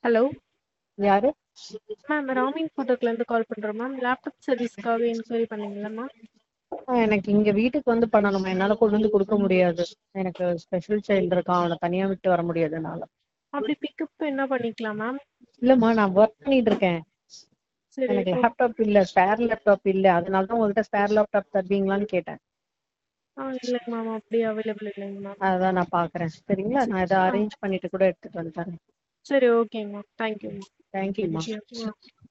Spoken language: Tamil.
ஹலோ யாரு மேம் ராமின் ஃபோட்டோக்லேருந்து கால் பண்ணுறோம் மேம் லேப்டாப் சர்வீஸ்க்காக என்கொயரி பண்ணீங்களா மேம் ஆ, எனக்கு இங்க வீட்டுக்கு வந்து பண்ணணுமா என்னால கொண்டு வந்து கொடுக்க முடியாது எனக்கு ஸ்பெஷல் சைல்டு இருக்கான் அவனை தனியா விட்டு வர முடியாது என்னால அப்படி பிக்கப் என்ன பண்ணிக்கலாம் மேம் இல்லம்மா நான் ஒர்க் பண்ணிட்டு இருக்கேன் சரி எனக்கு ஓ- லேப்டாப் இல்ல ஸ்பேர் லேப்டாப் இல்ல அதனால தான் உங்ககிட்ட ஸ்பேர் லேப்டாப் தருவீங்களான்னு கேட்டேன் ஆ இல்லைங்க மேம் அப்படி அவைலபிள் இல்லைங்க மேம் அதான் நான் பாக்குறேன் சரிங்களா நான் இதை அரேஞ்ச் பண்ணிட்டு கூட எடுத்துட்டு வந்து தரேன் சரி ஓகேங்க மேம் தேங்க்யூ மேம் தேங்க்யூம்மா தேங்க்யூ